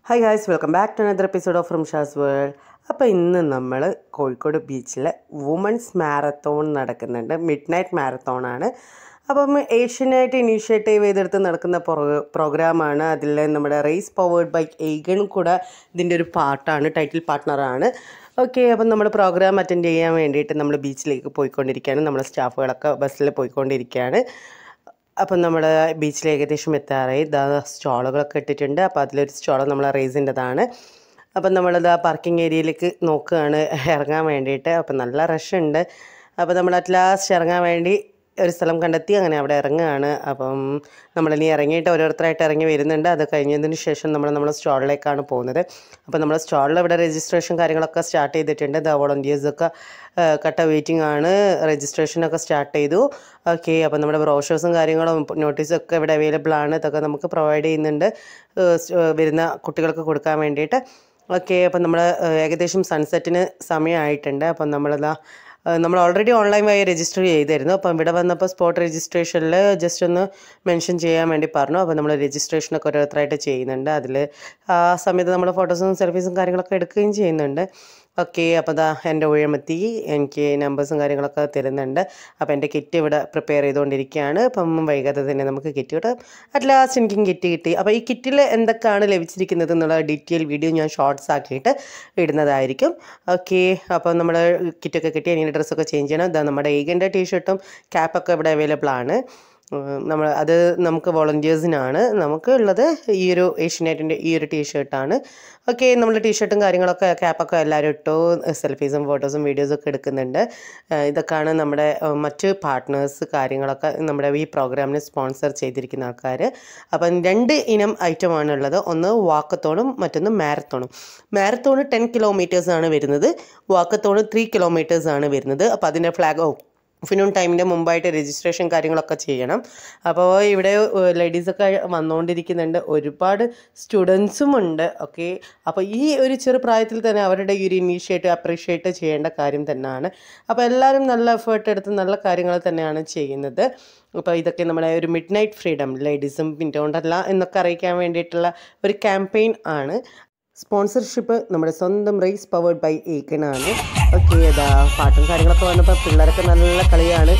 hi guys welcome back to another episode of Rimsha's world അപ്പോൾ ഇന്ന് നമ്മൾ കോഴിക്കോട് ബീച്ചിൽ വുമൻസ് മാരത്തോൺ നടക്കുന്നുണ്ട് മിഡ് നൈറ്റ് മാരത്തോണാണ് അപ്പം ഏഷ്യനായിട്ട് ഇനീഷ്യേറ്റീവ് ചെയ്തെടുത്ത് നടക്കുന്ന പ്രോഗ്രാമാണ് അതിൽ നമ്മുടെ റേസ് പവേർഡ് ബൈ എയ്ഗൺ കൂടെ ഇതിൻ്റെ ഒരു പാർട്ടാണ് ടൈറ്റിൽ പാർട്ട്ണറാണ് ഓക്കെ അപ്പം നമ്മൾ പ്രോഗ്രാം അറ്റൻഡ് ചെയ്യാൻ വേണ്ടിയിട്ട് നമ്മൾ ബീച്ചിലേക്ക് പോയിക്കൊണ്ടിരിക്കുകയാണ് നമ്മുടെ സ്റ്റാഫുകളൊക്കെ ബസ്സിൽ പോയിക്കൊണ്ടിരിക്കുകയാണ് അപ്പം നമ്മൾ ബീച്ചിൽ ഏകദേശം എത്താറായി ഇതാ സ്റ്റോളുകളൊക്കെ ഇട്ടിട്ടുണ്ട് അപ്പോൾ അതിലൊരു സ്റ്റോൾ നമ്മൾ റേസിൻ്റെതാണ് അപ്പം നമ്മളിതാ പാർക്കിംഗ് ഏരിയയിലേക്ക് നോക്കുകയാണ് ഇറങ്ങാൻ വേണ്ടിയിട്ട് അപ്പം നല്ല റഷ് ഉണ്ട് അപ്പോൾ നമ്മൾ അറ്റ് ലാസ്റ്റ് ഇറങ്ങാൻ വേണ്ടി ഒരു സ്ഥലം കണ്ടെത്തി അങ്ങനെ അവിടെ ഇറങ്ങുകയാണ് അപ്പം നമ്മളിനി ഇറങ്ങിയിട്ട് ഓരോരുത്തരായിട്ട് ഇറങ്ങി വരുന്നുണ്ട് അത് കഴിഞ്ഞതിന് ശേഷം നമ്മൾ നമ്മുടെ സ്റ്റോളിലേക്കാണ് പോകുന്നത് അപ്പോൾ നമ്മുടെ സ്റ്റോളിൽ ഇവിടെ രജിസ്ട്രേഷൻ കാര്യങ്ങളൊക്കെ സ്റ്റാർട്ട് ചെയ്തിട്ടുണ്ട് ദ വോളണ്ടിയേഴ്സൊക്കെ കട്ട വെയിറ്റിംഗ് ആണ് രജിസ്ട്രേഷനൊക്കെ സ്റ്റാർട്ട് ചെയ്തു ഓക്കെ അപ്പോൾ നമ്മുടെ ബ്രോഷേഴ്സും കാര്യങ്ങളും നോട്ടീസും ഒക്കെ ഇവിടെ അവൈലബിൾ ആണ് ഇതൊക്കെ നമുക്ക് പ്രൊവൈഡ് ചെയ്യുന്നുണ്ട് ഏഹ് സ് ഏഹ് വരുന്ന കുട്ടികൾക്ക് കൊടുക്കാൻ വേണ്ടിയിട്ട് ഓക്കെ അപ്പം നമ്മൾ ഏകദേശം സൺസെറ്റിന് സമയമായിട്ടുണ്ട് അപ്പം നമ്മളിതാ ഏഹ് നമ്മൾ ഓൾറെഡി ഓൺലൈൻ വഴി രജിസ്റ്റർ ചെയ്തിരുന്നു അപ്പം ഇവിടെ വന്നപ്പോൾ സ്പോട്ട് രജിസ്ട്രേഷനിൽ ജസ്റ്റ് ഒന്ന് മെൻഷൻ ചെയ്യാൻ വേണ്ടി പറഞ്ഞു അപ്പോൾ നമ്മൾ രജിസ്ട്രേഷനൊക്കെ ഓരോരുത്തരായിട്ട് ചെയ്യുന്നുണ്ട് അതിൽ ആ സമയത്ത് നമ്മൾ ഫോട്ടോസും സെൽഫീസും കാര്യങ്ങളൊക്കെ എടുക്കുകയും ചെയ്യുന്നുണ്ട് ഓക്കെ അപ്പോൾ ദാ എൻ്റെ ഊഴമെത്തി എനിക്ക് നമ്പേഴ്സും കാര്യങ്ങളൊക്കെ തരുന്നുണ്ട് അപ്പോൾ എൻ്റെ കിറ്റ് ഇവിടെ പ്രിപ്പയർ ചെയ്തുകൊണ്ടിരിക്കുകയാണ് അപ്പം വൈകാതെ തന്നെ നമുക്ക് കിറ്റ് കിട്ടും അറ്റ് ലാസ്റ്റ് എനിക്കും കിറ്റ് കിട്ടി അപ്പോൾ ഈ കിറ്റിൽ എന്തൊക്കെയാണ് ലഭിച്ചിരിക്കുന്നത് എന്നുള്ള ഡീറ്റെയിൽ വീഡിയോ ഞാൻ ഷോർട്സ് ആക്കിയിട്ട് ഇടുന്നതായിരിക്കും ഓക്കെ അപ്പോൾ നമ്മൾ കിറ്റൊക്കെ കിട്ടി ഇനി ഡ്രസ്സൊക്കെ ചേഞ്ച് ചെയ്യണം ഇതാ നമ്മുടെ ഈഗൻ്റെ ടീഷർട്ടും ക്യാപ്പൊക്കെ ഇവിടെ അവൈലബിൾ ആണ് നമ്മൾ അത് നമുക്ക് വോളണ്ടിയേഴ്സിനാണ് നമുക്ക് ഉള്ളത് ഈ ഒരു ഏഷ്യനെറ്റിൻ്റെ ഈ ഒരു ടീഷർട്ടാണ് ഓക്കെ നമ്മൾ ടീഷർട്ടും കാര്യങ്ങളൊക്കെ ക്യാപ്പൊക്കെ എല്ലാവരും ഇട്ടു സെൽഫീസും ഫോട്ടോസും വീഡിയോസും ഒക്കെ എടുക്കുന്നുണ്ട് ഏഹ് ഇതൊക്കെയാണ് നമ്മുടെ ഏഹ് മറ്റ് പാർട്ട്നേഴ്സ് കാര്യങ്ങളൊക്കെ നമ്മുടെ ഈ പ്രോഗ്രാമിന് സ്പോൺസർ ചെയ്തിരിക്കുന്ന ആൾക്കാർ അപ്പം രണ്ട് ഇനം ഐറ്റമാണ് ഉള്ളത് ഒന്ന് വാക്കത്തോണും മറ്റൊന്ന് മാരത്തോണും മാരത്തോണ് ടെൻ കിലോമീറ്റേഴ്സാണ് വരുന്നത് വാക്കത്തോണ് ത്രീ കിലോമീറ്റേഴ്സാണ് വരുന്നത് അപ്പോൾ അതിൻ്റെ ഫ്ലാഗ് ഓ ഫിനൂൺ ടൈമിൻ്റെ മുമ്പായിട്ട് രജിസ്ട്രേഷൻ കാര്യങ്ങളൊക്കെ ചെയ്യണം അപ്പോൾ ഇവിടെ ലേഡീസൊക്കെ വന്നുകൊണ്ടിരിക്കുന്നുണ്ട് ഒരുപാട് സ്റ്റുഡൻസും ഉണ്ട് ഓക്കെ അപ്പോൾ ഈ ഒരു ചെറു പ്രായത്തിൽ തന്നെ അവരുടെ ഈ ഒരു ഇനീഷ്യേറ്റീവ് അപ്രീഷിയേറ്റ് ചെയ്യേണ്ട കാര്യം തന്നെയാണ് അപ്പോൾ എല്ലാവരും നല്ല എഫേർട്ട് എടുത്ത് നല്ല കാര്യങ്ങൾ തന്നെയാണ് ചെയ്യുന്നത് അപ്പോൾ ഇതൊക്കെ നമ്മുടെ ഒരു മിഡ് നൈറ്റ് ഫ്രീഡം ലേഡീസും പിന്നോണ്ടല്ല എന്നൊക്കെ അറിയിക്കാൻ വേണ്ടിയിട്ടുള്ള ഒരു ക്യാമ്പയിൻ ആണ് സ്പോൺസർഷിപ്പ് നമ്മുടെ സ്വന്തം റേസ് പവേർഡ് ബൈ ഏക്കനാണ് ഓക്കെ ഇതാ പാട്ടും കാര്യങ്ങളൊക്കെ വന്നപ്പോൾ പിള്ളേരൊക്കെ നല്ല കളിയാണ്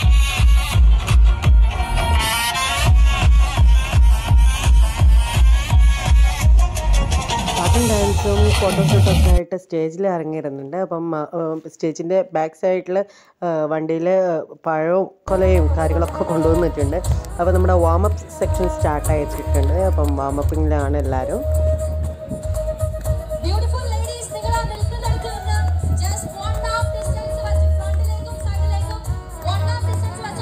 പാട്ടും ഡാൻസും ഫോട്ടോഷൂട്ടൊക്കെ ആയിട്ട് സ്റ്റേജിൽ ഇറങ്ങിയിരുന്നുണ്ട് അപ്പം സ്റ്റേജിൻ്റെ ബാക്ക് സൈഡിൽ വണ്ടിയിൽ പഴവും കൊലയും കാര്യങ്ങളൊക്കെ കൊണ്ടുവന്നിട്ടുണ്ട് അപ്പോൾ നമ്മുടെ വാമപ്പ് സെക്ഷൻ സ്റ്റാർട്ട് ആയിട്ടുണ്ട് അപ്പം വാമപ്പിങ്ങിലാണ് എല്ലാവരും ബ്യൂട്ടിഫുൾ ലേഡീസ് നിങ്ങൾ ആ നിൽക്കുന്നിടത്ത് നിന്ന് ജസ്റ്റ് വൺ ഹാഫ് ഡിസ്റ്റൻസ് വെച്ച് ഫ്രണ്ടിലേക്കും സൈഡിലേക്കും വൺ ഹാഫ് ഡിസ്റ്റൻസ് വെച്ച്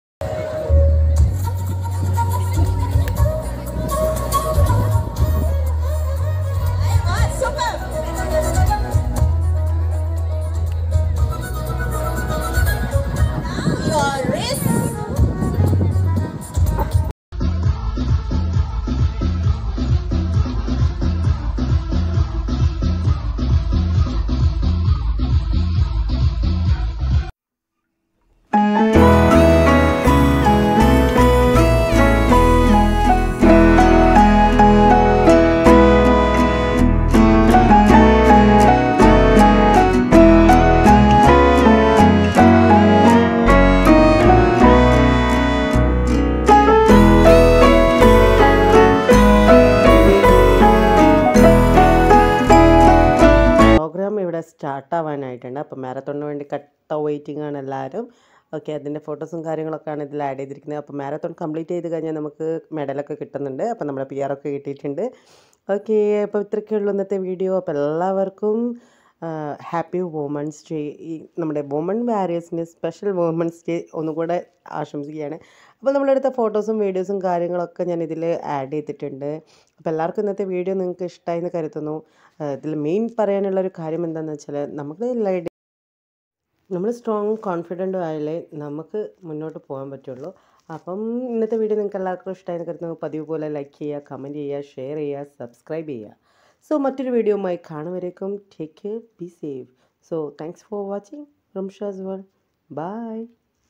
പ്രോഗ്രാം ഇവിടെ സ്റ്റാർട്ട് ആവാനായിട്ടുണ്ട് അപ്പോൾ മാരത്തോണിന് വേണ്ടി കട്ട വെയിറ്റിംഗ് ആണ് എല്ലാവരും ഓക്കെ അതിൻ്റെ ഫോട്ടോസും കാര്യങ്ങളൊക്കെയാണ് ഇതിൽ ആഡ് ചെയ്തിരിക്കുന്നത് അപ്പോൾ മാരത്തോൺ കംപ്ലീറ്റ് ചെയ്ത് കഴിഞ്ഞാൽ നമുക്ക് മെഡലൊക്കെ കിട്ടുന്നുണ്ട് അപ്പോൾ നമ്മുടെ പി ആറൊക്കെ കിട്ടിയിട്ടുണ്ട് ഓക്കെ അപ്പോൾ ഇത്രയൊക്കെയുള്ളൂ ഇന്നത്തെ വീഡിയോ അപ്പോൾ എല്ലാവർക്കും ഹാപ്പി വുമൻസ് ഡേ ഈ നമ്മുടെ വുമൺ വാരിയേഴ്സിന് സ്പെഷ്യൽ വുമൻസ് ഡേ ഒന്നുകൂടെ ആശംസിക്കുകയാണ് അപ്പോൾ നമ്മളെടുത്ത ഫോട്ടോസും വീഡിയോസും കാര്യങ്ങളൊക്കെ ഞാൻ ഇതിൽ ആഡ് ചെയ്തിട്ടുണ്ട് അപ്പോൾ എല്ലാവർക്കും ഇന്നത്തെ വീഡിയോ നിങ്ങൾക്ക് ഇഷ്ടമായി എന്ന് കരുതുന്നു ഇതിൽ മെയിൻ പറയാനുള്ളൊരു കാര്യം എന്താണെന്ന് വെച്ചാൽ നമുക്ക് ലൈഡ് നമ്മൾ സ്ട്രോങ് കോൺഫിഡൻറ്റും ആയാലേ നമുക്ക് മുന്നോട്ട് പോകാൻ പറ്റുള്ളൂ അപ്പം ഇന്നത്തെ വീഡിയോ നിങ്ങൾക്ക് എല്ലാവർക്കും ഇഷ്ടമായി കരുതുന്നു പതിവ് പോലെ ലൈക്ക് ചെയ്യുക കമൻറ്റ് ചെയ്യുക ഷെയർ ചെയ്യുക സബ്സ്ക്രൈബ് ചെയ്യുക സോ മറ്റൊരു വീഡിയോയുമായി കാണുവരേക്കും take care be safe so thanks for watching Ramsha's world by